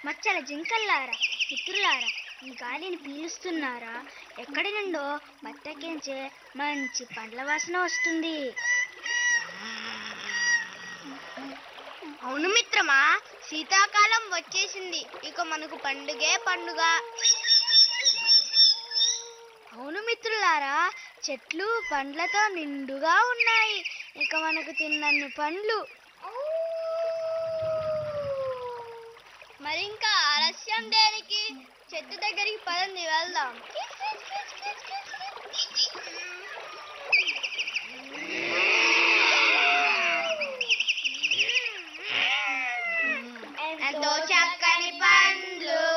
మచ్చల జింకల్లారా మిత్రులారా ఈ గాలిని పీలుస్తున్నారా ఎక్కడి నుండో బత్తకించే మంచి పండ్ల వాసన వస్తుంది అవును మిత్రమా శీతాకాలం వచ్చేసింది ఇక మనకు పండుగే పండుగ అవును మిత్రులారా చెట్లు పండ్లతో నిండుగా ఉన్నాయి ఇక మనకు తిన్నన్ని పండ్లు మరి ఇంకా ఆలస్యం దేనికి చెట్టు దగ్గరికి పదండి వెళ్దాం ఎంతో చక్కని పండ్లు